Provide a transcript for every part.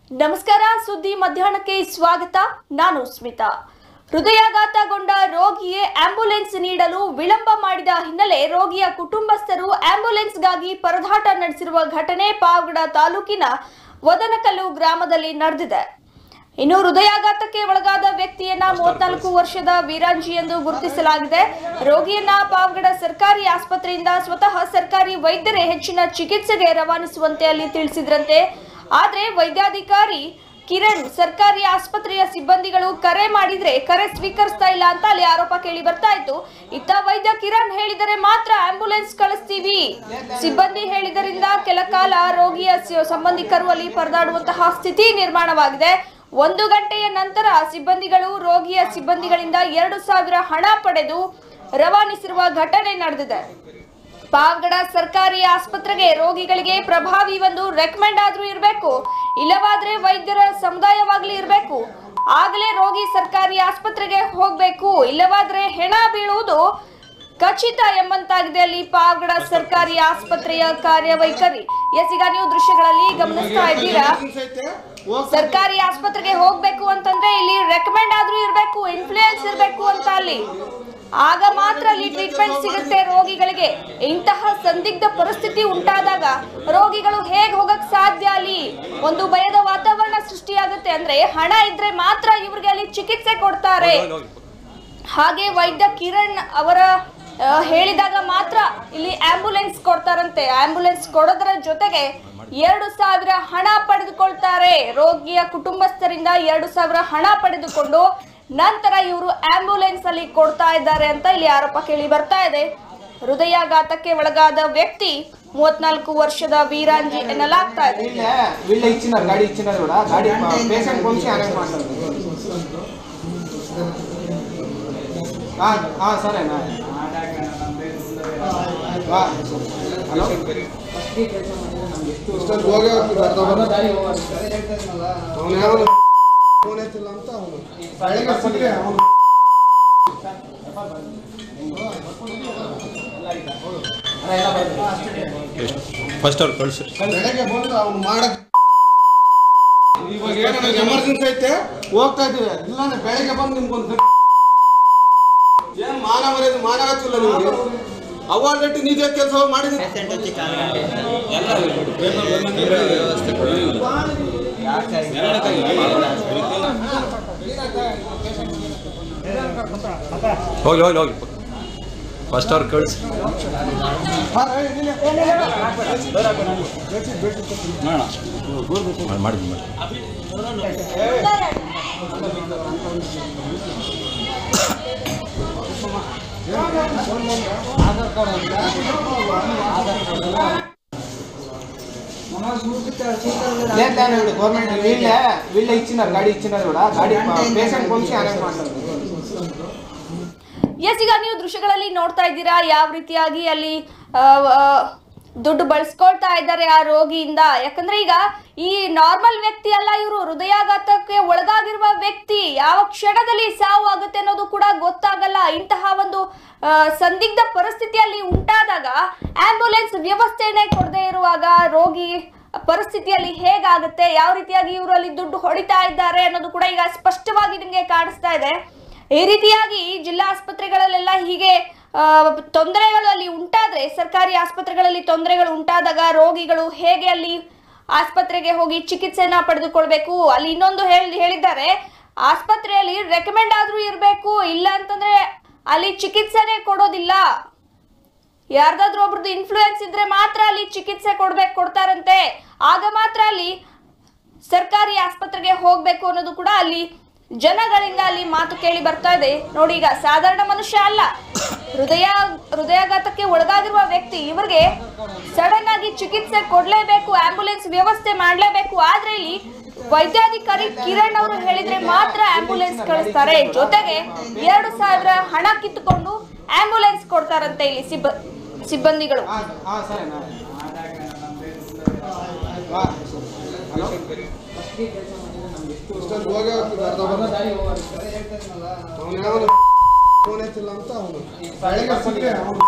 ನಮಸ್ಕಾರ ಸುದ್ದಿ ಮಧ್ಯಾಹ್ನಕ್ಕೆ ಸ್ವಾಗತ ನಾನು ಸ್ಮಿತಾ ಹೃದಯಾಘಾತಗೊಂಡ ರೋಗಿಗೆ ಆಂಬ್ಯುಲೆನ್ಸ್ ನೀಡಲು ವಿಳಂಬ ಮಾಡಿದ ಹಿನ್ನೆಲೆ ರೋಗಿಯ ಕುಟುಂಬಸ್ಥರು ಆಂಬ್ಯುಲೆನ್ಸ್ಗಾಗಿ ಪರದಾಟ ನಡೆಸಿರುವ ಘಟನೆ ಪಾವಗಡ ತಾಲೂಕಿನ ವದನಕಲ್ಲು ಗ್ರಾಮದಲ್ಲಿ ನಡೆದಿದೆ ಇನ್ನು ಹೃದಯಾಘಾತಕ್ಕೆ ಒಳಗಾದ ವ್ಯಕ್ತಿಯನ್ನ ಮೂವತ್ನಾಲ್ಕು ವರ್ಷದ ವೀರಾಂಜಿ ಎಂದು ಗುರುತಿಸಲಾಗಿದೆ ರೋಗಿಯನ್ನ ಪಾವಗಡ ಸರ್ಕಾರಿ ಆಸ್ಪತ್ರೆಯಿಂದ ಸ್ವತಃ ಸರ್ಕಾರಿ ವೈದ್ಯರೇ ಹೆಚ್ಚಿನ ಚಿಕಿತ್ಸೆಗೆ ರವಾನಿಸುವಂತೆ ಅಲ್ಲಿ ತಿಳಿಸಿದ್ರಂತೆ ಆದ್ರೆ ವೈದ್ಯಾಧಿಕಾರಿ ಕಿರಣ್ ಸರ್ಕಾರಿ ಆಸ್ಪತ್ರೆಯ ಸಿಬ್ಬಂದಿಗಳು ಕರೆ ಮಾಡಿದ್ರೆ ಕರೆ ಸ್ವೀಕರಿಸ್ತಾ ಇಲ್ಲ ಅಂತ ಅಲ್ಲಿ ಆರೋಪ ಕೇಳಿ ಬರ್ತಾ ಇತ್ತು ಇತ್ತ ವೈದ್ಯ ಕಿರಣ್ ಹೇಳಿದರೆ ಮಾತ್ರ ಆಂಬ್ಯುಲೆನ್ಸ್ ಕಳಿಸ್ತೀವಿ ಸಿಬ್ಬಂದಿ ಹೇಳಿದರಿಂದ ಕೆಲ ಕಾಲ ರೋಗಿಯ ಸ- ಸಂಬಂಧಿಕರು ಅಲ್ಲಿ ಪರದಾಡುವಂತಹ ಸ್ಥಿತಿ ನಿರ್ಮಾಣವಾಗಿದೆ ಒಂದು ಗಂಟೆಯ ನಂತರ ಸಿಬ್ಬಂದಿಗಳು ರೋಗಿಯ ಸಿಬ್ಬಂದಿಗಳಿಂದ ಎರಡು ಸಾವಿರ ಹಣ ಪಡೆದು ರವಾನಿಸಿರುವ ಘಟನೆ ನಡೆದಿದೆ ಪಾವಗಡ ಸರ್ಕಾರಿ ಆಸ್ಪತ್ರೆಗೆ ರೋಗಿಗಳಿಗೆ ಪ್ರಭಾವಿ ಒಂದು ರೆಕಮೆಂಡ್ ಆದ್ರೂ ಇರಬೇಕು ಇಲ್ಲವಾದ್ರೆ ವೈದ್ಯರ ಸಮುದಾಯವಾಗ್ಲಿ ಇರಬೇಕು ಆಗಲೇ ರೋಗಿ ಸರ್ಕಾರಿ ಆಸ್ಪತ್ರೆಗೆ ಹೋಗ್ಬೇಕು ಇಲ್ಲವಾದ್ರೆ ಹೆಣ ಬೀಳುವುದು ಖಚಿತ ಎಂಬಂತಾಗಿದೆ ಅಲ್ಲಿ ಪಾವಗಡ ಸರ್ಕಾರಿ ಆಸ್ಪತ್ರೆಯ ಕಾರ್ಯವೈಖರಿ ಎಸ್ ಈಗ ನೀವು ದೃಶ್ಯಗಳಲ್ಲಿ ಗಮನಿಸ್ತಾ ಇದ್ದೀರಾ ಸರ್ಕಾರಿ ಆಸ್ಪತ್ರೆಗೆ ಹೋಗ್ಬೇಕು ಅಂತಂದ್ರೆ ಇಲ್ಲಿ ರೆಕಮೆಂಡ್ ಆದ್ರೂ ಇರಬೇಕು ಇನ್ಫ್ಲೂಯೆನ್ಸ್ ಇರಬೇಕು ಅಂತ ಅಲ್ಲಿ ಆಗ ಮಾತ್ರ ಅಲ್ಲಿ ಟ್ರೀಟ್ಮೆಂಟ್ ಸಿಗುತ್ತೆ ರೋಗಿಗಳಿಗೆ ಇಂತಹ ಸಂದಿಗ್ಧ ಪರಿಸ್ಥಿತಿ ಉಂಟಾದಾಗ ರೋಗಿಗಳು ಹೇಗ್ ಹೋಗಕ್ ಸಾಧ್ಯ ಅಲ್ಲಿ ಒಂದು ಭಯದ ವಾತಾವರಣ ಸೃಷ್ಟಿಯಾಗುತ್ತೆ ಅಂದ್ರೆ ಹಣ ಇದ್ರೆ ಮಾತ್ರ ಇವ್ರಿಗೆ ಅಲ್ಲಿ ಚಿಕಿತ್ಸೆ ಕೊಡ್ತಾರೆ ಹಾಗೆ ವೈದ್ಯ ಕಿರಣ್ ಅವರ ಆ, ಹೇಳಿದಾಗ ಮಾತ್ರ ಇಲ್ಲಿ ಆಂಬ್ಯುಲೆನ್ಸ್ ಕೊಡ್ತಾರಂತೆ ಆಂಬ್ಯುಲೆನ್ಸ್ ಕೊಡೋದರ ಜೊತೆಗೆ ಎರಡು ಸಾವಿರ ಹಣ ಪಡೆದುಕೊಳ್ತಾರೆ ರೋಗಿಯ ಕುಟುಂಬಸ್ಥರಿಂದ ಎರಡು ಸಾವಿರ ಹಣ ಪಡೆದುಕೊಂಡು ನಂತರ ಇವರು ಆಂಬ್ಯುಲೆನ್ಸ್ ಅಲ್ಲಿ ಕೊಡ್ತಾ ಇದ್ದಾರೆ ಅಂತ ಇಲ್ಲಿ ಆರೋಪ ಕೇಳಿ ಬರ್ತಾ ಇದೆ ಹೃದಯಾಘಾತಕ್ಕೆ ಒಳಗಾದ ವ್ಯಕ್ತಿ ಮೂವತ್ನಾಲ್ಕು ವರ್ಷದ ವೀರಾಂಜಿ ಎನ್ನಲಾಗ್ತಾ ಇದೆ వీళ్ళే వీళ్ళే ఇచ్చినారు గాడి ఇచ్చినారు కూడా గాడి పేషెంట్ పంపించి అరేంజ్ మాట్లాడు సరేనా ఆ, హలో ಇಷ್ಟೊಂದು ಹೋಗಿ ಹೋಗ್ತಿದ್ರು ಅರ್ಧ ಬರ್ಧ ದಾರಿ ಅವನು ಯಾವನು ಫೋನ್ ಎತ್ತಿಲ್ಲ ಅಂತ ಅವನು ಬೆಳಗ್ಗೆ ಸಿಕ್ಕರೆ ಅವನು ಫಸ್ಟ್ ಅವ್ರು ಕಳಿಸ್ರಿ ಬೆಳಗ್ಗೆ ಬಂದು ಅವ್ನು ಮಾಡಕ್ ಇವಾಗ ಏನೋ ಎಮರ್ಜೆನ್ಸಿ ಐತೆ ಹೋಗ್ತಾ ಇದೀವಿ ಇಲ್ಲಾಂದ್ರೆ ಬೆಳಗ್ಗೆ ಬಂದು ನಿಮ್ಗೊಂದು ಏನ್ ಮಾನ ಮರ್ಯಾದೆ ಮಾನ ಹಚ್ಚಿಲ್ಲ ನಿಮ್ಗೆ ಅವಾರ್ಡ್ ರೇಟ್ ನಿಜ ಕೆಲಸ ಮಾಡಿದ್ರೆ ಹೋಗಿ ಹೋಗಿ ಹೋಗಿ ಫಸ್ಟ್ ಅವ್ರು ಕಳಿಸ್ರಿ ಮಾಡಿ ಮಾಡಿ ಮಾಡಿ లేదు లేదు వీళ్ళు గవర్నమెంట్ వీళ్ళే వీళ్ళే ఇచ్చినారు గాడి ఇచ్చినారు కూడా గాడి పేషెంట్ పంపించి అరేంజ్ మాట్లాడు ಎಸ್ ಈಗ ನೀವು ದೃಶ್ಯಗಳಲ್ಲಿ ನೋಡ್ತಾ ಇದ್ದೀರಾ ಯಾವ ರೀತಿಯಾಗಿ ಅಲ್ಲಿ ಆ, ಆ, ದುಡ್ಡು ಬಳಸ್ಕೊಳ್ತಾ ಇದ್ದಾರೆ ಆ ರೋಗಿಯಿಂದ ಯಾಕಂದ್ರೆ ಈಗ ಈ ನಾರ್ಮಲ್ ವ್ಯಕ್ತಿ ಅಲ್ಲ ಇವರು ಹೃದಯಾಘಾತಕ್ಕೆ ಒಳಗಾಗಿರುವ ವ್ಯಕ್ತಿ ಯಾವ ಕ್ಷಣದಲ್ಲಿ ಸಾವು ಆಗುತ್ತೆ ಅನ್ನೋದು ಕೂಡ ಗೊತ್ತಾಗಲ್ಲ ಇಂತಹ ಒಂದು ಆ, ಸಂದಿಗ್ಧ ಪರಿಸ್ಥಿತಿಯಲ್ಲಿ ಉಂಟಾದಾಗ ಆಂಬ್ಯುಲೆನ್ಸ್ ವ್ಯವಸ್ಥೆನೇ ಕೊಡದೇ ಇರುವಾಗ ರೋಗಿ ಪರಿಸ್ಥಿತಿಯಲ್ಲಿ ಹೇಗಾಗುತ್ತೆ ಯಾವ ರೀತಿಯಾಗಿ ಇವರು ಅಲ್ಲಿ ದುಡ್ಡು ಹೊಡಿತಾ ಇದ್ದಾರೆ ಅನ್ನೋದು ಕೂಡ ಈಗ ಸ್ಪಷ್ಟವಾಗಿ ನಿಮಗೆ ಕಾಣಿಸ್ತಾ ಇದೆ ಈ ರೀತಿಯಾಗಿ ಜಿಲ್ಲಾ ಆಸ್ಪತ್ರೆಗಳಲ್ಲೆಲ್ಲ ಹೀಗೆ ಆ, ತೊಂದರೆಗಳು ಅಲ್ಲಿ ಉಂಟಾದ್ರೆ ಸರ್ಕಾರಿ ಆಸ್ಪತ್ರೆಗಳಲ್ಲಿ ತೊಂದರೆಗಳು ಉಂಟಾದಾಗ ರೋಗಿಗಳು ಹೇಗೆ ಅಲ್ಲಿ ಆಸ್ಪತ್ರೆಗೆ ಹೋಗಿ ಚಿಕಿತ್ಸೆನ ಪಡೆದುಕೊಳ್ಬೇಕು ಅಲ್ಲಿ ಇನ್ನೊಂದು ಹೇಳಿ ಹೇಳಿದ್ದಾರೆ ಆಸ್ಪತ್ರೆಯಲ್ಲಿ ರೆಕಮೆಂಡ್ ಆದ್ರೂ ಇರಬೇಕು ಇಲ್ಲ ಅಂತಂದ್ರೆ ಅಲ್ಲಿ ಚಿಕಿತ್ಸೆನೇ ಕೊಡೋದಿಲ್ಲ ಯಾರ್ದಾದ್ರೂ ಒಬ್ರದ್ದು ಇನ್ಫ್ಲೂಯೆನ್ಸ್ ಇದ್ರೆ ಮಾತ್ರ ಅಲ್ಲಿ ಚಿಕಿತ್ಸೆ ಕೊಡ್ಬೇಕು ಕೊಡ್ತಾರಂತೆ ಆಗ ಮಾತ್ರ ಅಲ್ಲಿ ಸರ್ಕಾರಿ ಆಸ್ಪತ್ರೆಗೆ ಹೋಗ್ಬೇಕು ಅನ್ನೋದು ಕೂಡ ಅಲ್ಲಿ ಜನಗಳಿಂದ ಅಲ್ಲಿ ಮಾತು ಕೇಳಿ ಬರ್ತಾ ಇದೆ ನೋಡಿ ಈಗ ಸಾಧಾರಣ ಮನುಷ್ಯ ಅಲ್ಲ ಹೃದಯ ಹೃದಯಾಘಾತಕ್ಕೆ ಒಳಗಾಗಿರುವ ವ್ಯಕ್ತಿ ಇವರಿಗೆ ಸಡನ್ ಆಗಿ ಚಿಕಿತ್ಸೆ ಕೊಡ್ಲೇಬೇಕು ಆಂಬ್ಯುಲೆನ್ಸ್ ವ್ಯವಸ್ಥೆ ಮಾಡ್ಲೇಬೇಕು ಆದ್ರೆ ಇಲ್ಲಿ ವೈದ್ಯಾಧಿಕಾರಿ ಕಿರಣ್ ಅವರು ಹೇಳಿದ್ರೆ ಮಾತ್ರ ಆಂಬ್ಯುಲೆನ್ಸ್ ಕಳಿಸ್ತಾರೆ ಜೊತೆಗೆ ಎರಡು ಸಾವಿರ ಹಣ ಕಿತ್ತುಕೊಂಡು ಆಂಬ್ಯುಲೆನ್ಸ್ ಕೊಡ್ತಾರಂತೆ ಇಲ್ಲಿ ಸಿಬ್ಬ ಸಿಬ್ಬಂದಿಗಳು సరేనా ఆ, హలో ಇಷ್ಟೊಂದು ಹೋಗಿ ಹೋಗ್ತಿದ್ರು ಅರ್ಧ ಬರ್ಧ ದಾರಿ ಅವನು ಯಾವನು ಫೋನ್ ಎತ್ತಿಲ್ಲ ಅಂತ ಅವನು ಬೆಳಗ್ಗೆ ಸಿಕ್ಕರೆ ಅವನು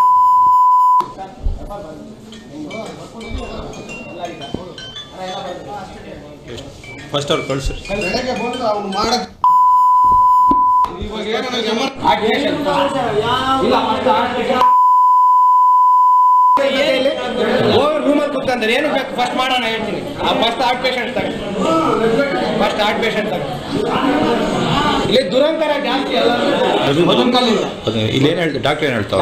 ಫಸ್ಟ್ ಅವ್ರು ಕಳಿಸ್ರಿ ಬೆಳಗ್ಗೆ ಬಂದು ಅವ್ನು ಮಾಡಕ್ ಇವಾಗ ಏನಾರ ಎಮರ್ ಹೋಗಿ ರೂಮಲ್ಲಿ ಕೂತ್ಕೊಂಡ್ರೆ ಏನು ಬೇಕು ಫಸ್ಟ್ ಮಾಡೋಣ ಹೇಳ್ತೀನಿ ಫಸ್ಟ್ ಹಾರ್ಟ್ ಪೇಷಂಟ್ ತಗ ಫಸ್ಟ್ ಹಾರ್ಟ್ ಪೇಷಂಟ್ ತಗ ಇಲ್ಲಿ ದುರಂಕಾರ ಜಾಸ್ತಿ ಅಲ್ಲ ಅದು ಇಲ್ಲೇನು ಹೇಳ್ತಾರೆ ಡಾಕ್ಟರ್ ಏನು ಹೇಳ್ತಾವೆ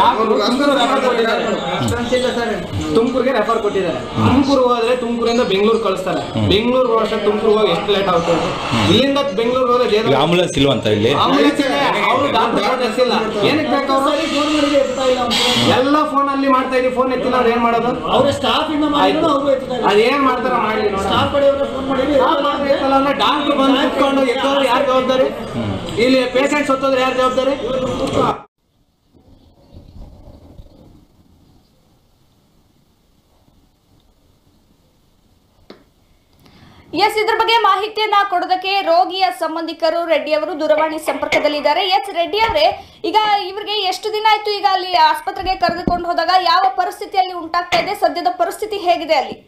ತುಮಕೂರಿಗೆ ರೆಫರ್ ಕೊಟ್ಟಿದ್ದಾರೆ ತುಮಕೂರು ಹೋದ್ರೆ ತುಮಕೂರಿಂದ ಬೆಂಗಳೂರು ಕಳಿಸ್ತಾರೆ ಬೆಂಗಳೂರು ಹೋದ್ರೆ ತುಮಕೂರು ಹೋಗಿ ಎಷ್ಟು ಲೇಟ್ ಆಗುತ್ತೆ ಅಂತ. ಇಲ್ಲಿಂದ ಬೆಂಗಳೂರು ಹೋದ್ರೆ ಈಗ ಆಂಬುಲೆನ್ಸ್ ಇಲ್ವಂತ ಇಲ್ಲಿ ಆಂಬುಲೆನ್ಸ್ ಇದೆ ಅವರು ಡಾಕ್ಟರ್ ಫೋನ್ ಎತ್ತಿಲ್ಲ ಏನಕ್ಕೆ ಬೇಕು ಅವರು ಎಲ್ಲ ಫೋನ್ ಅಲ್ಲಿ ಮಾಡ್ತಾ ಇದೀವಿ ಫೋನ್ ಎತ್ತಿಲ್ಲ ಅವ್ರು ಏನ್ ಮಾಡೋದು ಅವ್ರ ಸ್ಟಾಫ್ ಇಂದ ಮಾಡಿದ್ರು ಅವರು ಎತ್ತಿದ್ದಾರೆ ಅದೇನ್ ಮಾಡ್ತಾರ ಮಾಡಿ ಸ್ಟಾಫ್ ಕಡೆಯವ್ರ ಫೋನ್ ಮಾಡಿದ್ರು ಡಾಕ್ಟರ್ ಬಂದು ಕುತ್ಕೊಂಡು ಎತ್ತೋದ್ರೆ ಯಾರು ಜವಾಬ್ದಾರಿ ಇಲ್ಲಿ ಪೇಷಂಟ್ ಸತ್ತೋದ್ರೆ ಯಾರು ಜವಾಬ್ದಾರಿ ಎಸ್ ಇದ್ರ ಬಗ್ಗೆ ಮಾಹಿತಿಯನ್ನ ಕೊಡೋದಕ್ಕೆ ರೋಗಿಯ ಸಂಬಂಧಿಕರು ರೆಡ್ಡಿ ಅವರು ದೂರವಾಣಿ ಸಂಪರ್ಕದಲ್ಲಿದ್ದಾರೆ ಎಸ್ ರೆಡ್ಡಿ ಅವರೇ ಈಗ ಇವ್ರಿಗೆ ಎಷ್ಟು ದಿನ ಆಯ್ತು ಈಗ ಅಲ್ಲಿ ಆಸ್ಪತ್ರೆಗೆ ಕರೆದುಕೊಂಡು ಹೋದಾಗ ಯಾವ ಪರಿಸ್ಥಿತಿಯಲ್ಲಿ ಉಂಟಾಗ್ತಾ ಇದೆ ಸದ್ಯದ ಪರಿಸ್ಥಿತಿ ಹೇಗಿದೆ ಅಲ್ಲಿ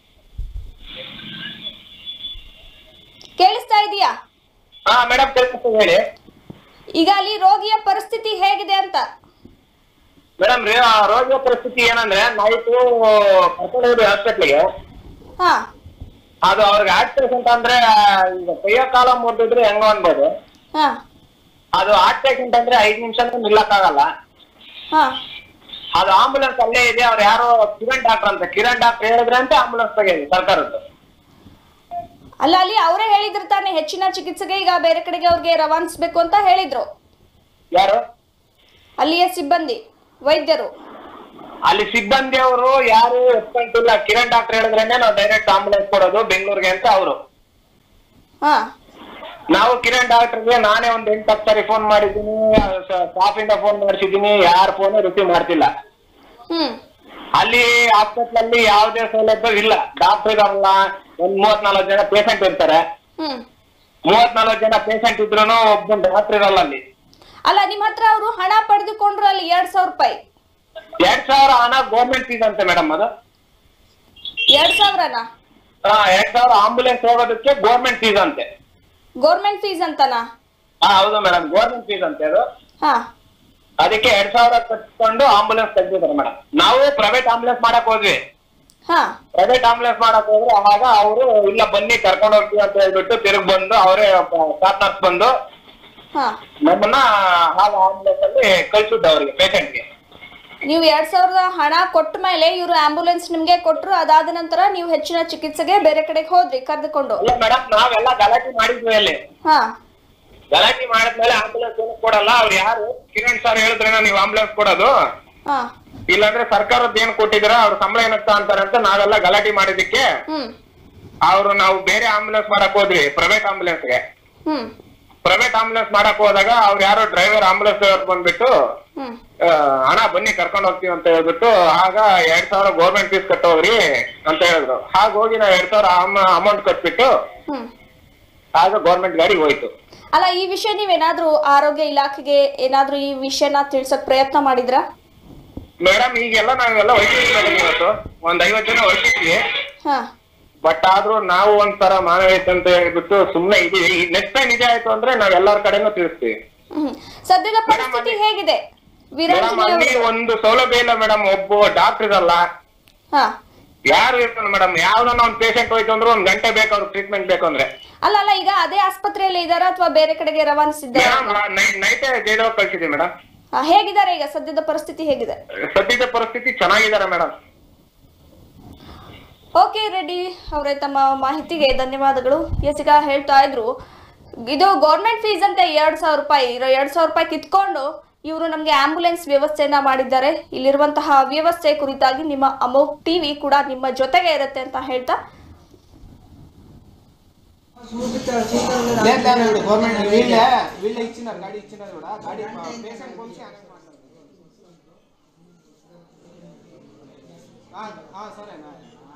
ಕೇಳಿಸ್ತಾ ಇದೆಯಾ ಹಾ ಮೇಡಮ್ ಕೇಳ್ಕೊತೀನಿ ಹೇಳಿ ಈಗ ಅಲ್ಲಿ ರೋಗಿಯ ಪರಿಸ್ಥಿತಿ ಹೇಗಿದೆ ಅಂತ ಮೇಡಮ್ ರೋಗಿಯ ಪರಿಸ್ಥಿತಿ ಏನಂದ್ರೆ ನೈಟು ಕರ್ಕೊಂಡು ಹೋದ್ವಿ ಹಾಸ್ಪಿಟ್ಲಿಗೆ ಹಾ ಅದು ಅವ್ರಿಗೆ ಹಾರ್ಟ್ ಪೇಷಂಟ್ ಅಂದ್ರೆ ಈಗ ಕೈಯ ಕಾಲ ಮುರಿದಿದ್ರೆ ಹೆಂಗೋ ಅನ್ಬೋದು ಹಾ ಅದು ಹಾರ್ಟ್ ಪೇಷಂಟ್ ಅಂದ್ರೆ ಐದ್ ನಿಮಿಷ ನಿಲ್ಲಕ್ಕಾಗಲ್ಲ ಹಾ ಅದು ಆಂಬುಲೆನ್ಸ್ ಅಲ್ಲೇ ಇದೆ ಅವ್ರು ಯಾರೋ ಕಿರಣ್ ಡಾಕ್ಟರ್ ಅಂತ ಕಿರಣ್ ಡಾಕ್ಟರ್ ಹೇಳಿದ್ರೆ ಅಂತ ಆಂಬುಲೆನ್ಸ್ ತೆಗೆದು ಸರ್ಕಾರದ್ದು ಅಲ್ಲ ಅಲ್ಲಿ ಅವರೇ ಹೇಳಿದ್ರು ತಾನೆ ಹೆಚ್ಚಿನ ಚಿಕಿತ್ಸೆಗೆ ಈಗ ಬೇರೆ ಕಡೆಗೆ ಅವ್ರಿಗೆ ರವಾನಿಸ್ಬೇಕು ಅಂತ ಹೇಳಿದ್ರು ಯಾರು ಅಲ್ಲಿಯ ಸಿಬ್ಬಂದಿ ವೈದ್ಯರು ಅಲ್ಲಿ ಸಿಬ್ಬಂದಿ ಅವರು ಯಾರು ಎತ್ಕೊಂತಿಲ್ಲ ಕಿರಣ್ ಡಾಕ್ಟರ್ ಹೇಳಿದ್ರೇನೆ ನಾವು ಡೈರೆಕ್ಟ್ ಆಂಬುಲೆನ್ಸ್ ಕೊಡೋದು ಬೆಂಗಳೂರಿಗೆ ಅಂತ ಅವರು ಹಾ ನಾವು ಕಿರಣ್ ಡಾಕ್ಟರ್ಗೆ ನಾನೇ ಒಂದ್ ಎಂಟು ಹತ್ತು ಸಾರಿ ಫೋನ್ ಮಾಡಿದ್ದೀನಿ ಸ್ಟಾಫ್ ಇಂದ ಫೋನ್ ಮಾಡಿಸಿದ್ದೀನಿ ಯಾರ ಫೋನ್ ರಿಸೀವ್ ಮಾಡ್ತಿಲ್ಲ ಹ್ಮ್ ಅಲ್ಲಿ ಹಾಸ್ಪಿಟಲ್ ಅಲ್ಲಿ ಯಾವುದೇ ಸೌಲಭ್ಯ ಇಲ್ಲ ಡಾಕ್ಟರ್ ಇದಾರಲ್ಲ ಒಂದ್ ಮೂವತ್ನಾಲ್ಕು ಜನ ಪೇಷಂಟ್ ಇರ್ತಾರೆ ಹ್ಮ್ ಮೂವತ್ನಾಲ್ಕು ಜನ ಪೇಷಂಟ್ ಇದ್ರು ಒಬ್ಬ ಡಾಕ್ಟರ್ ಇರಲ್ಲ ಅಲ್ಲಿ ಅಲ್ಲ ನಿಮ್ಮ ಹತ್ರ ಅವರು ಹಣ ಪಡೆದುಕೊಂಡ್ರು ಅಲ್ಲಿ ಎರಡ್ ಸಾವಿರ ರೂಪಾಯಿ ಎರಡ್ ಸಾವಿರ ಹಣ ಗೌರ್ಮೆಂಟ್ ಫೀಸ್ ಅಂತೆ ಮೇಡಮ್ ಅದು ಎರಡ್ ಸಾವಿರನಾ ಹಾ ಎರಡ್ ಸಾವಿರ ಆಂಬುಲೆನ್ಸ್ ಹೋಗೋದಕ್ಕೆ ಗೌರ್ಮೆಂಟ್ ಫೀಸ್ ಅಂತೆ ಗೌರ್ಮೆಂಟ್ ಫೀಸ್ ಅಂತನಾ ಹಾ ಹೌದು ಮೇಡಮ್ ಗೌರ್ಮೆಂಟ್ ಫೀಸ್ ಅಂತೆ ಅದು ಹಾ ಅದಕ್ಕೆ ಎರಡ್ ಸಾವಿರ ಕಟ್ಕೊಂಡು ಆಂಬುಲೆನ್ಸ್ ತೆಗ್ದಿದ್ದಾರೆ ಮೇಡಮ್ ನಾವು ಪ್ರೈವೇಟ್ ಆಂಬುಲೆನ್ಸ್ ಮಾಡಕ್ ಹೋದ್ವಿ ಹಾ ಪ್ರೈವೇಟ್ ಆಂಬುಲೆನ್ಸ್ ಮಾಡಕ್ ಹೋದ್ರೆ ಅವಾಗ ಅವರು ಇಲ್ಲ ಬನ್ನಿ ಕರ್ಕೊಂಡು ಹೋಗ್ತೀವಿ ಅಂತ ಹೇಳ್ಬಿಟ್ಟು ತಿರುಗ್ ಬಂದು ಅವರೇ ಸ್ಟಾಫ್ ನರ್ಸ್ ಬಂದು ಹಾ ನಮ್ಮನ್ನ ಆ ಆಂಬುಲೆನ್ಸ್ ಅಲ್ಲಿ ಕಳ್ಸಿದ್ದು ಅವರಿಗೆ ಪೇಷಂಟ್ಗೆ ನೀವು ಎರಡ್ ಸಾವಿರದ ಹಣ ಕೊಟ್ಟ ಮೇಲೆ ಇವರು ಆಂಬುಲೆನ್ಸ್ ನಿಮ್ಗೆ ಕೊಟ್ರು ಅದಾದ ನಂತರ ನೀವು ಹೆಚ್ಚಿನ ಚಿಕಿತ್ಸೆಗೆ ಬೇರೆ ಕಡೆಗೆ ಹೋದ್ರಿ ಕರೆದುಕೊಂಡು ಅಲ್ಲ ಮೇಡಮ್ ನಾವೆಲ್ಲ ಗಲಾಟೆ ಮಾಡಿದ್ವಿ ಅಲ್ಲಿ ಹಾ ಗಲಾಟೆ ಮಾಡಿದ್ಮೇಲೆ ಆಂಬುಲೆನ್ಸ್ ಏನು ಕೊಡಲ್ಲ ಅವ್ರು ಯಾರು ಕಿರಣ್ ಸರ್ ಹೇಳಿದ್ರೇನೋ ನೀವು ಆಂಬುಲೆನ್ಸ್ ಕೊಡೋದು ಹಾ ಇಲ್ಲಾಂದ್ರೆ ಸರ್ಕಾರದ್ದು ಏನ್ ಕೊಟ್ಟಿದ್ರ ಅವ್ರ ಸಂಬಳ ಏನಂತ ಅಂತಾರೆ ಅಂತ ನಾವೆಲ್ಲ ಗಲಾಟೆ ಮಾಡಿದಕ್ಕೆ ಹ್ಮ್ ಅವ್ರು ನಾವು ಬೇರೆ ಆಂಬುಲೆನ್ಸ್ ಮಾಡಕ್ ಹೋದ್ವಿ ಪ್ರೈವೇಟ್ ಆಂಬುಲೆನ್ಸ್ಗೆ ಹ್ಮ್ ಪ್ರೈವೇಟ್ ಆಂಬುಲೆನ್ಸ್ ಮಾಡಕ್ ಹೋದಾಗ ಅವ್ರು ಯಾರೋ ಡ್ರೈವರ್ ಆಂಬುಲೆನ್ಸ್ ಬಂದ್ಬಿಟ್ಟು ಹ್ಮ್ ಆ, ಹಣ ಬನ್ನಿ ಕರ್ಕೊಂಡು ಹೋಗ್ತೀವಿ ಅಂತ ಹೇಳ್ಬಿಟ್ಟು ಆಗ ಎರಡ್ ಸಾವಿರ ಗೌರ್ಮೆಂಟ್ ಫೀಸ್ ಕಟ್ಟೋಗ್ರಿ ಅಂತ ಹೇಳಿದ್ರು ಹಾಗ ಹೋಗಿ ನಾವು ಎರಡ್ ಸಾವಿರ ಅಮೌಂಟ್ ಕಟ್ಬಿಟ್ಟು ಹ್ಮ್ ಆಗ ಗೌರ್ಮೆಂಟ್ ಗಾಡಿ ಹೋಯ್ತು ಅಲ್ಲ ಈ ವಿಷಯ ನೀವೇನಾದ್ರೂ ಆರೋಗ್ಯ ಇಲಾಖೆಗೆ ಏನಾದ್ರೂ ಈ ವಿಷಯನ ತಿಳ್ಸಕ್ ಪ್ರಯತ್ನ ಮಾಡಿದ್ರಾ ಮೇಡಮ್ ಈಗೆಲ್ಲ ನಾವೆಲ್ಲ ಹೊಯ್ತಿದ್ವಿ ಮೇಡಮ್ ಇವತ್ತು ಒಂದ್ ಐವತ್ತು ಜನ ಹೊಯ್ತಿದ್ವಿ ಹಾ ಬಟ್ ಆದ್ರೂ ನಾವು ಒಂಥರ ಮಾನವೀಯತೆ ಅಂತ ಹೇಳ್ಬಿಟ್ಟು ಸುಮ್ನೆ ಇದೀವಿ ನೆಕ್ಸ್ಟ್ ಟೈಮ್ ಇದೇ ಆಯ್ತು ಅಂದ್ರೆ ನಾವ್ ಎಲ್ಲಾರ ಕಡೆನೂ ತಿಳಿಸ್ತೀವಿ ಹ್ಮ್ ಸದ್ಯದ ಪರಿಸ್ಥಿತಿ ಹೇಗಿದೆ ಮೇಡಮ್ ವೀರಾಂಜನೇಯ ಅಲ್ಲಿ ಅವರು ಒಂದು ಸೌಲಭ್ಯ ಇಲ್ಲ ಮೇಡಮ್ ಒಬ್ಬ ಡಾಕ್ಟರ್ ಇರಲ್ಲ ಹಾ ಯಾರು ಇರ್ತಾನೆ ಮೇಡಮ್ ಯಾವ್ದನ್ನ ಒಂದ್ ಪೇಷಂಟ್ ಹೋಯ್ತು ಅಂದ್ರೆ ಒಂದ್ ಗಂಟೆ ಬೇಕು ಅವ್ರಿಗೆ ಟ್ರೀಟ್ಮೆಂಟ್ ಬೇಕು ಅಂದ್ರೆ ಅಲ್ಲ ಅಲ್ಲ ಈಗ ಅದೇ ಆಸ್ಪತ್ರೆಯಲ್ಲಿ ಇದಾರಾ ಅಥವಾ ಬೇರೆ ಕಡೆಗೆ ರವಾನಿಸಿದ್ದಾರಾ ಮೇಡಮ್ ನೈಟೇ ಜೈಲೋಗ್ ಕಳ್ಸಿದೀವಿ ಮೇಡಮ್ ಹಾ, ಹೇಗಿದ್ದಾರೆ ಈಗ ಸದ್ಯದ ಪರಿಸ್ಥಿತಿ ಹೇಗಿದೆ ಸದ್ಯದ ಪರಿಸ್ಥಿತಿ ಚೆನ್ನಾಗಿದ್ದಾರೆ ಮೇಡಮ್ ಓಕೆ ರೆಡ್ಡಿ ಅವರೇ ತಮ್ಮ ಮಾಹಿತಿಗೆ ಧನ್ಯವಾದಗಳು ಎಸ್ ಈಗ ಹೇಳ್ತಾ ಇದ್ರು ಇದು ಗೌರ್ಮೆಂಟ್ ಫೀಸ್ ಅಂತ ಎರಡ್ ಸಾವಿರ ರೂಪಾಯಿ ಇರೋ ಎರಡ್ ಸಾವಿರ ರೂಪಾಯಿ ಕಿತ್ಕೊಂಡು ಇವರು ನಮಗೆ ಆಂಬುಲೆನ್ಸ್ ವ್ಯವಸ್ಥೆಯನ್ನ ಮಾಡಿದ್ದಾರೆ ಇಲ್ಲಿರುವಂತಹ ವ್ಯವಸ್ಥೆ ಕುರಿತಾಗಿ ನಿಮ್ಮ ಅಮೋಕ್ ಟಿವಿ ಕೂಡ ನಿಮ್ಮ ಜೊತೆಗೆ ಇರುತ್ತೆ ಅಂತ ಹೇಳ್ತಾ లేదు లేదు గవర్నమెంట్ వీళ్ళే వీళ్ళే ఇచ్చినారు గాడి ఇచ్చినారు కూడా గాడి పేషెంట్ పంపించి arrange ಮಾಡ್ತಾರೆ. ఆ, ఆ, సరేనా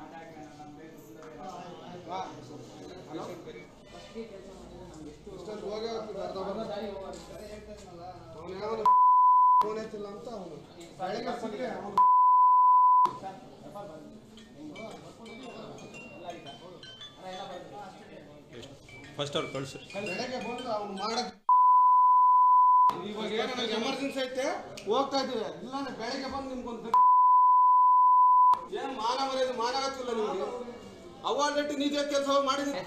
ఆ, హలో ಇಷ್ಟೊಂದು ಹೋಗಿ ಹೋಗ್ತಿದ್ರು ಅರ್ಧ ಬರ್ಧ. ಅವ್ನು ಯಾವನು ಫೋನ್ ಎತ್ತಿಲ್ಲ ಅಂತ ಅವನು ಬೆಳಗ್ಗೆ ಸಿಕ್ಕರೆ ಅವನು ಫಸ್ಟ್ ಅವ್ರು ಕಳಿಸ್ರಿ ಬೆಳಗ್ಗೆ ಬಂದು ಅವ್ನು ಮಾಡಕ್ ಇವಾಗ ಏನೋ ಎಮರ್ಜೆನ್ಸಿ ಐತೆ ಹೋಗ್ತಾ ಇದ್ದೀವಿ ಇಲ್ಲಾಂದ್ರೆ ಬೆಳಗ್ಗೆ ಬಂದು ನಿಮ್ಗೊಂದು ಏನ್ ಮಾನ ಮರ್ಯಾದೆ ಮಾನವತ್ತಿಲ್ಲ ನಿಮಗೆ ಅವಾರ್ಡ್ ರೇಟ್ ನಿಜ ಕೆಲಸ ಮಾಡಿದ್ರೆ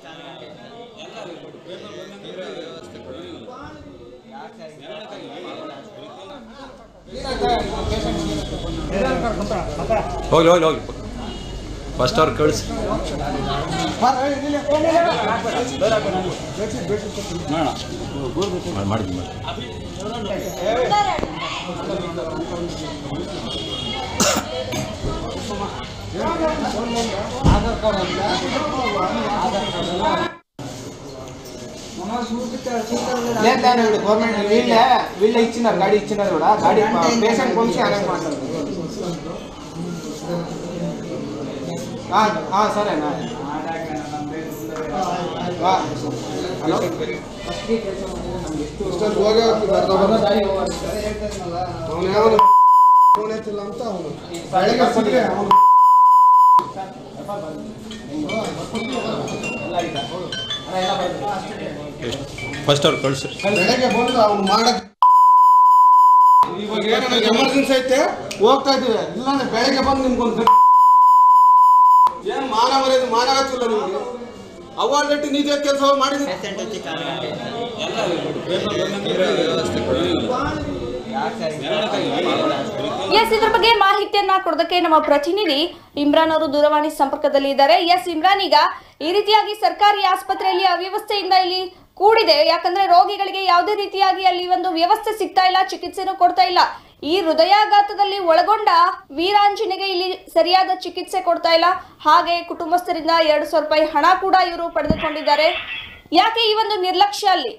ಹೋಗ್ಲಿ ಹೋಗ್ಲಿ ಹೋಗ್ಲಿ ಫಸ್ಟ್ ಅವ್ರು ಕಳಿಸ್ರಿ ಮಾಡಿ ಮಾಡಿದ್ವಿ ಮಾಡಿ లేదు లేదు గవర్నమెంట్ వీళ్ళే వీళ్ళే ఇచ్చినారు గాడి ఇచ్చినారు కూడా గాడి పేషెంట్ పంపించి అరేంజ్ ಮಾಡ್ತಾರೆ ఆ, ఆ, సరేనా ఆ, హలో ಇಷ್ಟೊಂದು ಹೋಗಿ ಹೋಗ್ತಿದ್ದ ಅರ್ಧ ಬರ್ಧ ಅವನು ಯಾವ ಫೋನ್ ಎತ್ತಿಲ್ಲ ಅಂತ ಅವನು ಬೆಳಗ್ಗೆ ಸಿಗ್ರೆ ಅವನು ಎಷ್ಟು ಫಸ್ಟ್ ಅವ್ರು ಕಳಿಸ್ರಿ ಬೆಳಗ್ಗೆ ಬಂದು ಅವ್ನು ಮಾಡಕ್ ಇವಾಗ ಏನೋ ಎಮರ್ಜೆನ್ಸಿ ಐತೆ ಹೋಗ್ತಾ ಇದ್ದೀವಿ ಇಲ್ಲಾಂದ್ರೆ ಬೆಳಗ್ಗೆ ಬಂದು ನಿಮ್ಗೊಂದು ಏನ್ ಮಾನ ಮರ್ಯಾದೆ ಮಾನವತ್ತಿಲ್ಲ ನಿಮಗೆ ಅವಾರ್ಡ್ ರೇಟ್ ನಿಜ ಕೆಲಸ ಮಾಡಿದ್ರೆ ಎಸ್ ಇದ್ರ ಬಗ್ಗೆ ಮಾಹಿತಿಯನ್ನ ಕೊಡೋದಕ್ಕೆ ನಮ್ಮ ಪ್ರತಿನಿಧಿ ಇಮ್ರಾನ್ ಅವರು ದೂರವಾಣಿ ಸಂಪರ್ಕದಲ್ಲಿ ಇದ್ದಾರೆ ಎಸ್ ಇಮ್ರಾನ್ ಈಗ ಈ ರೀತಿಯಾಗಿ ಸರ್ಕಾರಿ ಆಸ್ಪತ್ರೆಯಲ್ಲಿ ಅವ್ಯವಸ್ಥೆಯಿಂದ ಇಲ್ಲಿ ಕೂಡಿದೆ ಯಾಕಂದ್ರೆ ರೋಗಿಗಳಿಗೆ ಯಾವುದೇ ರೀತಿಯಾಗಿ ಅಲ್ಲಿ ಒಂದು ವ್ಯವಸ್ಥೆ ಸಿಗ್ತಾ ಇಲ್ಲ ಚಿಕಿತ್ಸೆನೂ ಕೊಡ್ತಾ ಇಲ್ಲ ಈ ಹೃದಯಾಘಾತದಲ್ಲಿ ಒಳಗೊಂಡ ವೀರಾಂಜನೆಗೆ ಇಲ್ಲಿ ಸರಿಯಾದ ಚಿಕಿತ್ಸೆ ಕೊಡ್ತಾ ಇಲ್ಲ ಹಾಗೆ ಕುಟುಂಬಸ್ಥರಿಂದ ಎರಡು ಸಾವಿರ ರೂಪಾಯಿ ಹಣ ಕೂಡ ಇವರು ಪಡೆದುಕೊಂಡಿದ್ದಾರೆ ಯಾಕೆ ಈ ಒಂದು ನಿರ್ಲಕ್ಷ್ಯ ಅಲ್ಲಿ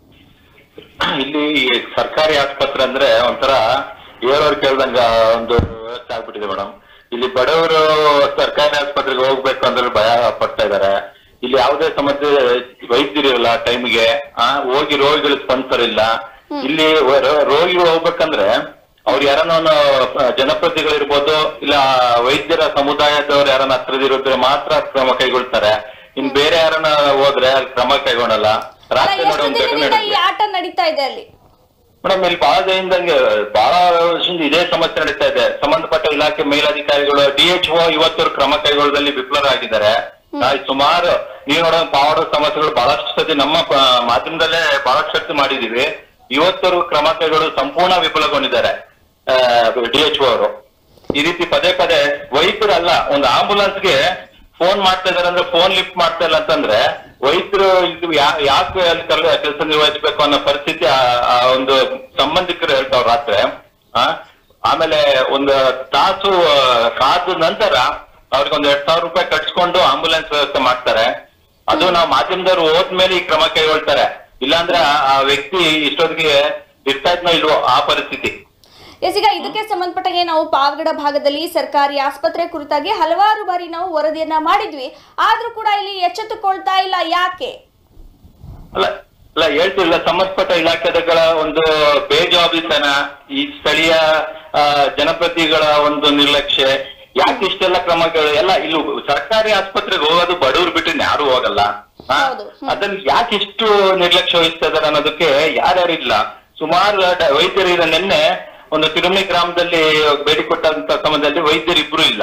ಇಲ್ಲಿ ಸರ್ಕಾರಿ ಆಸ್ಪತ್ರೆ ಅಂದ್ರೆ ಒಂಥರ ಏರೋರ್ ಕೇಳ್ದಂಗ ಒಂದು ವ್ಯವಸ್ಥೆ ಆಗ್ಬಿಟ್ಟಿದೆ ಮೇಡಮ್ ಇಲ್ಲಿ ಬಡವರು ಸರ್ಕಾರಿ ಆಸ್ಪತ್ರೆಗೆ ಹೋಗ್ಬೇಕು ಅಂದ್ರೆ ಭಯ ಪಡ್ತಾ ಇದಾರೆ ಇಲ್ಲಿ ಯಾವುದೇ ಸಮಸ್ಯೆ ವೈದ್ಯರಿರಲ್ಲ ಟೈಮ್ಗೆ ಆ ಹೋಗಿ ರೋಗಿಗಳು ಸ್ಪಂದಿಸರಿಲ್ಲ ಇಲ್ಲಿ ವ- ರೋ- ರೋಗಿಗಳು ಹೋಗ್ಬೇಕಂದ್ರೆ ಅವ್ರು ಯಾರನ್ನ ಜನಪ್ರತಿನಿಧಿಗಳಿರ್ಬೋದು ಇಲ್ಲ ವೈದ್ಯರ ಸಮುದಾಯದವ್ರು ಯಾರನ್ನ ಹತ್ರದಿರೋದ್ರೆ ಮಾತ್ರ ಕ್ರಮ ಕೈಗೊಳ್ತಾರೆ ಇನ್ ಬೇರೆ ಯಾರನ್ನ ಹೋದ್ರೆ ಅಲ್ಲಿ ಕ್ರಮ ಕೈಗೊಳ್ಳಲ್ಲ ಅಲ್ಲ, ರಾತ್ರಿ ನೋಡಿ ಎಷ್ಟು ಒಂದು ಘಟನೆ ದಿನದಿಂದ ಈ ನಡೆದಿದೆ ಆಟ ನಡೀತಾ ಇದೆ ಅಲ್ಲಿ ಮೇಡಮ್ ಇಲ್ಲಿ ಬಹಳ ದಿನದಂಗೆ ಬಹಳ ವರ್ಷದಿಂದ ಇದೇ ಸಮಸ್ಯೆ ನಡೀತಾ ಇದೆ ಸಂಬಂಧಪಟ್ಟ ಇಲಾಖೆ ಮೇಲಧಿಕಾರಿಗಳು ಡಿಎಚ್ಒ ಇವತ್ತು ಕ್ರಮ ಕೈಗೊಳ್ಳದಲ್ಲಿ ವಿಫಲರಾಗಿದ್ದಾರೆ ಆ, ಸುಮಾರು ನೀವು ನೋಡೋ ಪಾವಡ ಸಮಸ್ಯೆಗಳು ಬಹಳಷ್ಟು ಸತಿ ನಮ್ಮ ಪ- ಮಾಧ್ಯಮದಲ್ಲೇ ಬಹಳಷ್ಟು ಸತಿ ಮಾಡಿದೀವಿ ಇವತ್ತರು ಕ್ರಮ ಕೈಗೊಳ್ಳಲು ಸಂಪೂರ್ಣ ವಿಫಲಗೊಂಡಿದ್ದಾರೆ ಡಿಎಚ್ಒ ಅವರು ಈ ರೀತಿ ಪದೇ ಪದೇ ವೈದ್ಯರಲ್ಲ ಒಂದು ಆಂಬುಲೆನ್ಸ್ಗೆ ಫೋನ್ ಮಾಡ್ತಾ ಇದಾರೆ ಅಂದ್ರೆ ಫೋನ್ ಲಿಫ್ಟ್ ಮಾಡ್ತಾ ಇಲ್ಲ ಅಂತಂದ್ರೆ ವೈದ್ಯರು ಇದು ಯಾ- ಯಾಕೆ ಅಲ್ಲಿ ಕೆಲಸ ನಿರ್ವಹಿಸಬೇಕು ಅನ್ನೋ ಪರಿಸ್ಥಿತಿ ಆ- ಆ ಒಂದು ಸಂಬಂಧಿಕರು ಹೇಳ್ತಾವ್ರ ರಾತ್ರಿ ಆ ಆಮೇಲೆ ಒಂದು ತಾಸು ಆ, ಕಾದ ನಂತರ ಅವ್ರಿಗೆ ಒಂದ್ ಎರಡ್ ಸಾವಿರ ರೂಪಾಯಿ ಕಟ್ಸ್ಕೊಂಡು ಆಂಬುಲೆನ್ಸ್ ವ್ಯವಸ್ಥೆ ಮಾಡ್ತಾರೆ ಅದು ನಾವು ಮಾಧ್ಯಮದವ್ರು ಹೋದ್ಮೇಲೆ ಈ ಕ್ರಮ ಕೈಗೊಳ್ತಾರೆ ಇಲ್ಲಾಂದ್ರೆ ಆ- ಆ ವ್ಯಕ್ತಿ ಇಷ್ಟೊತ್ತಿಗೆ ಇರ್ತಾ ಇದ್ನೋ ಇಲ್ವೋ ಆ ಪರಿಸ್ಥಿತಿ ಎಸ್ ಈಗ ಇದಕ್ಕೆ ಸಂಬಂಧಪಟ್ಟಂಗೆ ನಾವು ಪಾವಗಡ ಭಾಗದಲ್ಲಿ ಸರ್ಕಾರಿ ಆಸ್ಪತ್ರೆ ಕುರಿತಾಗಿ ಹಲವಾರು ಬಾರಿ ನಾವು ವರದಿಯನ್ನ ಮಾಡಿದ್ವಿ ಆದ್ರೂ ಕೂಡ ಇಲ್ಲಿ ಎಚ್ಚೆತ್ತುಕೊಳ್ತಾ ಇಲ್ಲ ಯಾಕೆ ಅಲ್ಲ ಅಲ್ಲ ಹೇಳ್ತಿಲ್ಲ ಸಂಬಂಧಪಟ್ಟ ಇಲಾಖೆಗಳ ಒಂದು ಬೇಜವಾಬ್ದಾರಿತನ ಈ ಸ್ಥಳೀಯ ಆ, ಜನಪ್ರತಿನಿಧಿಗಳ ಒಂದು ನಿರ್ಲಕ್ಷ್ಯ ಯಾಕೆ ಇಷ್ಟೆಲ್ಲ ಕ್ರಮಗಳು ಎಲ್ಲ ಇಲ್ಲಿ ಸರ್ಕಾರಿ ಆಸ್ಪತ್ರೆಗೆ ಹೋಗೋದು ಬಡವ್ರು ಬಿಟ್ಟು ಯಾರು ಹೋಗಲ್ಲ ಆ, ಹೌದು. ಹ್ಮ್. ಅದನ್ನ ಯಾಕೆ ಇಷ್ಟು ನಿರ್ಲಕ್ಷ್ಯ ವಹಿಸ್ತಾ ಇದಾರೆ ಅನ್ನೋದಕ್ಕೆ ಯಾರ್ಯಾರು ಇಲ್ಲ ಸುಮಾರು ಡ- ವೈದ್ಯರು ಈಗ ನಿನ್ನೆ ಒಂದು ತಿರುಮಿ ಗ್ರಾಮದಲ್ಲಿ ಭೇಟಿ ಕೊಟ್ಟಂತ ಸಮಯದಲ್ಲಿ ವೈದ್ಯರು ಇಬ್ರು ಇಲ್ಲ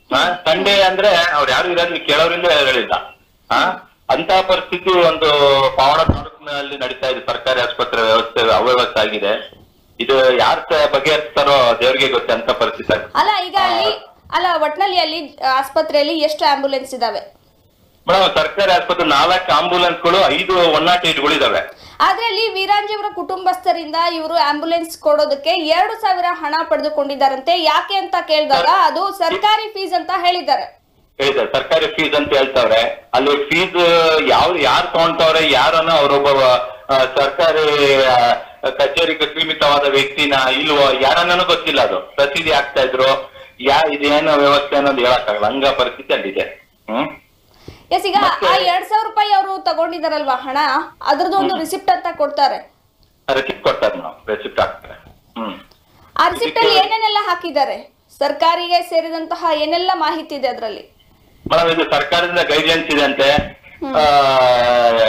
ಸಂಡೇ ಅಂದ್ರೆ ಅವ್ರು ಯಾರು ಇರೋದು ಕೇಳೋರಿಲ್ಲ ಹೇಳಿಲ್ಲ ಆ ಅಂತ ಪರಿಸ್ಥಿತಿ ಒಂದು ಪಾವಡ ತಾಲೂಕಿನಲ್ಲಿ ನಡೀತಾ ಇದೆ ಸರ್ಕಾರಿ ಆಸ್ಪತ್ರೆ ವ್ಯವಸ್ಥೆ ಅವ್ಯವಸ್ಥೆ ಆಗಿದೆ ಇದು ಯಾರ ಬಗೆಹರಿಸ್ತಾರೋ ದೇವ್ರಿಗೆ ಗೊತ್ತೆ ಅಂತ ಪರಿಸ್ಥಿತಿ ಆಗಿದೆ ಅಲ್ಲ ಈಗ ಅಲ್ಲಿ ಅಲ್ಲ ಒಟ್ನಲ್ಲಿ ಅಲ್ಲಿ ಆಸ್ಪತ್ರೆಯಲ್ಲಿ ಎಷ್ಟು ಆಂಬ್ಯುಲೆನ್ಸ್ ಇದಾವೆ ಮೇಡಮ್ ಸರ್ಕಾರಿ ಆಸ್ಪತ್ರೆ ನಾಲ್ಕು ಆಂಬುಲೆನ್ಸ್ಗಳು ಐದು ಒನ್ ನಾಟ್ ಏಟ್ಗಳು ಇದಾವೆ ಆದ್ರೆ ಅಲ್ಲಿ ವೀರಾಂಜಿ ಅವರ ಕುಟುಂಬಸ್ಥರಿಂದ ಇವರು ಆಂಬ್ಯುಲೆನ್ಸ್ ಕೊಡೋದಕ್ಕೆ ಎರಡು ಸಾವಿರ ಹಣ ಪಡೆದುಕೊಂಡಿದ್ದಾರಂತೆ ಯಾಕೆ ಅಂತ ಕೇಳಿದಾಗ ಅದು ಸರ್ಕಾರಿ ಫೀಸ್ ಅಂತ ಹೇಳಿದ್ದಾರೆ ಹೇಳಿದ್ದಾರೆ ಸರ್ಕಾರಿ ಫೀಸ್ ಅಂತ ಹೇಳ್ತಾವ್ರೆ ಅಲ್ಲಿ ಫೀಸ್ ಯಾವ ಯಾರು ತಗೊಂತವ್ರೆ ಯಾರನ್ನ ಅವರೊಬ್ಬ ಆ, ಸರ್ಕಾರಿ ಆ, ಕಚೇರಿಗೆ ಸೀಮಿತವಾದ ವ್ಯಕ್ತಿನ ಇಲ್ವೋ ಯಾರನ್ನೂ ಗೊತ್ತಿಲ್ಲ ಅದು ರಸೀದಿ ಆಗ್ತಾ ಇದ್ರು ಯಾ ಇದೇನು ವ್ಯವಸ್ಥೆ ಅನ್ನೋದು ಹೇಳಕ್ಕಾಗಲ್ಲ ಹಂಗ ಪರಿಸ್ಥಿತಿ ಅಲ್ಲಿದೆ ಹ್ಮ್ ಎಸ್ ಈಗ ಆ ಎರಡ್ ಸಾವಿರ ರೂಪಾಯಿ ಅವರು ತಗೊಂಡಿದಾರಲ್ವಾ ಹಣ ಅದ್ರದ್ದು ಒಂದು ರಿಸಿಪ್ಟ್ ಅಂತ ಕೊಡ್ತಾರೆ ರೆಸಿಪ್ಟ್ ಕೊಡ್ತಾರೆ ನಾವು ರೆಸಿಪ್ಟ್ ಹಾಕ್ತಾರೆ ಹ್ಮ್ ಆ ರಿಸಿಪ್ಟ್ ಅಲ್ಲಿ ಏನೇನೆಲ್ಲ ಹಾಕಿದ್ದಾರೆ ಸರ್ಕಾರಿಗೆ ಸೇರಿದಂತಹ ಏನೆಲ್ಲ ಮಾಹಿತಿ ಇದೆ ಅದರಲ್ಲಿ ಮೇಡಮ್ ಇದು ಸರ್ಕಾರದಿಂದ ಗೈಡ್ಲೈನ್ಸ್ ಇದೆ ಅಂತೆ ಆ,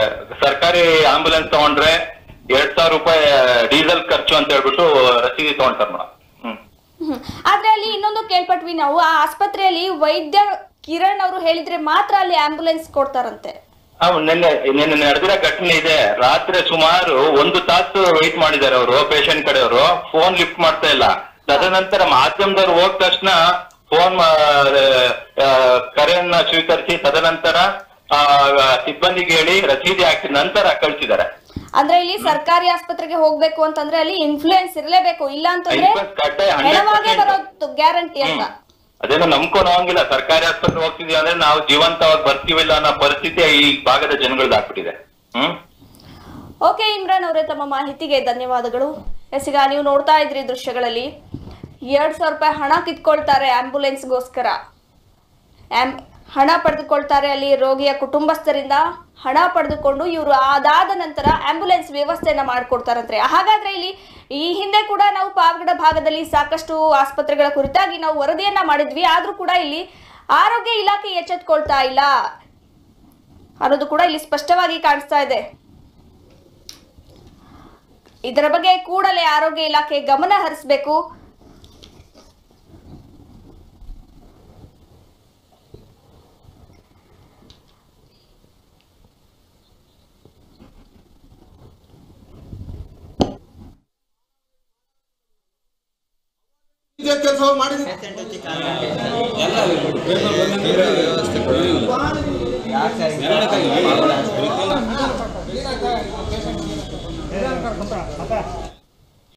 ಸರ್ಕಾರಿ ಆಂಬುಲೆನ್ಸ್ ತಗೊಂಡ್ರೆ ಎರಡ್ ಸಾವಿರ ರೂಪಾಯಿ ಡೀಸೆಲ್ ಖರ್ಚು ಅಂತ ಹೇಳ್ಬಿಟ್ಟು ರಸೀದಿ ತಗೊಂತಾರೆ ಮೇಡಮ್ ಹ್ಮ್ ಹ್ಮ್. ಆದ್ರೆ ಅಲ್ಲಿ ಇನ್ನೊಂದು ಕೇಳ್ಪಟ್ವಿ ನಾವು ಆ ಆಸ್ಪತ್ರೆಯಲ್ಲಿ ವೈದ್ಯ ಕಿರಣ್ ಅವರು ಹೇಳಿದ್ರೆ ಮಾತ್ರ ಅಲ್ಲಿ ಆಂಬ್ಯುಲೆನ್ಸ್ ಕೊಡ್ತಾರಂತೆ ಹೌದು ನಿನ್ನೆ ನಿನ್ನೆ ನಡೆದಿರೋ ಘಟನೆ ಇದೆ ರಾತ್ರಿ ಸುಮಾರು ಒಂದು ತಾಸು ವೆಯ್ಟ್ ಮಾಡಿದ್ದಾರೆ ಅವರು ಪೇಷಂಟ್ ಕಡೆಯವರು ಫೋನ್ ಲಿಫ್ಟ್ ಮಾಡ್ತಾ ಇಲ್ಲ ತದನಂತರ ಮಾಧ್ಯಮದವ್ರು ಹೋದ ತಕ್ಷಣ ಫೋನ್ ಕರೆಯನ್ನ ಸ್ವೀಕರಿಸಿ ತದನಂತರ ಆ, ಸಿಬ್ಬಂದಿಗೆ ಹೇಳಿ ರಸೀದಿ ಹಾಕಿದ ನಂತರ ಕಳಿಸಿದ್ದಾರೆ ಅಂದ್ರೆ ಇಲ್ಲಿ ಸರ್ಕಾರಿ ಆಸ್ಪತ್ರೆಗೆ ಹೋಗ್ಬೇಕು ಅಂತಂದ್ರೆ ಅಲ್ಲಿ ಇನ್ಫ್ಲೂಯೆನ್ಸ್ ಇರಲೇಬೇಕು ಇಲ್ಲ ಅಂತಂದ್ರೆ Influence ಕಡ್ಡಾಯ 100% ಹೆಣವಾಗೆ ಬರೋದು ಗ್ಯಾರಂಟಿ ಅಂತ ಅದೇನೋ ನಂಬ್ಕೊಂಡು ಹೋಗಂಗಿಲ್ಲ ಸರ್ಕಾರಿ ಆಸ್ಪತ್ರೆ ಹೋಗ್ತಿದೀವಿ ಅಂದ್ರೆ ನಾವು ಜೀವಂತವಾಗಿ ಬರ್ತೀವಿಲ್ಲ ಅನ್ನೋ ಪರಿಸ್ಥಿತಿ ಈ ಭಾಗದ ಜನಗಳದ್ದು ಆಗ್ಬಿಟ್ಟಿದೆ ಹ್ಮ್ ಓಕೆ ಇಮ್ರಾನ್ ಅವರೇ ತಮ್ಮ ಮಾಹಿತಿಗೆ ಧನ್ಯವಾದಗಳು ಎಸ್ ಈಗ ನೀವು ನೋಡ್ತಾ ಇದ್ರಿ ದೃಶ್ಯಗಳಲ್ಲಿ ಎರಡ್ ಸಾವಿರ ರೂಪಾಯಿ ಹಣ ಕಿತ್ಕೊಳ್ತಾರೆ ಆಂಬ್ಯುಲೆನ್ಸ್ಗೋಸ್ಕರ ಆಮ್ ಹಣ ಪಡೆದುಕೊಳ್ತಾರೆ ಅಲ್ಲಿ ರೋಗಿಯ ಕುಟುಂಬಸ್ಥರಿಂದ ಹಣ ಪಡೆದುಕೊಂಡು ಇವರು ಅದಾದ ನಂತರ ಆಂಬ್ಯುಲೆನ್ಸ್ ವ್ಯವಸ್ಥೆಯನ್ನ ಮಾಡಿಕೊಡ್ತಾರಂತೆ ಹಾಗಾದ್ರೆ ಇಲ್ಲಿ ಈ ಹಿಂದೆ ಕೂಡ ನಾವು ಪಾವಗಡ ಭಾಗದಲ್ಲಿ ಸಾಕಷ್ಟು ಆಸ್ಪತ್ರೆಗಳ ಕುರಿತಾಗಿ ನಾವು ವರದಿಯನ್ನ ಮಾಡಿದ್ವಿ ಆದ್ರೂ ಕೂಡ ಇಲ್ಲಿ ಆರೋಗ್ಯ ಇಲಾಖೆ ಎಚ್ಚೆತ್ಕೊಳ್ತಾ ಇಲ್ಲ ಅನ್ನೋದು ಕೂಡ ಇಲ್ಲಿ ಸ್ಪಷ್ಟವಾಗಿ ಕಾಣಿಸ್ತಾ ಇದೆ ಇದರ ಬಗ್ಗೆ ಕೂಡಲೇ ಆರೋಗ್ಯ ಇಲಾಖೆ ಗಮನ ಹರಿಸಬೇಕು ಇದೇ ಕೆಲಸ ಮಾಡಿದ್ರೆ ಕರ್ಕೊಂತಾರ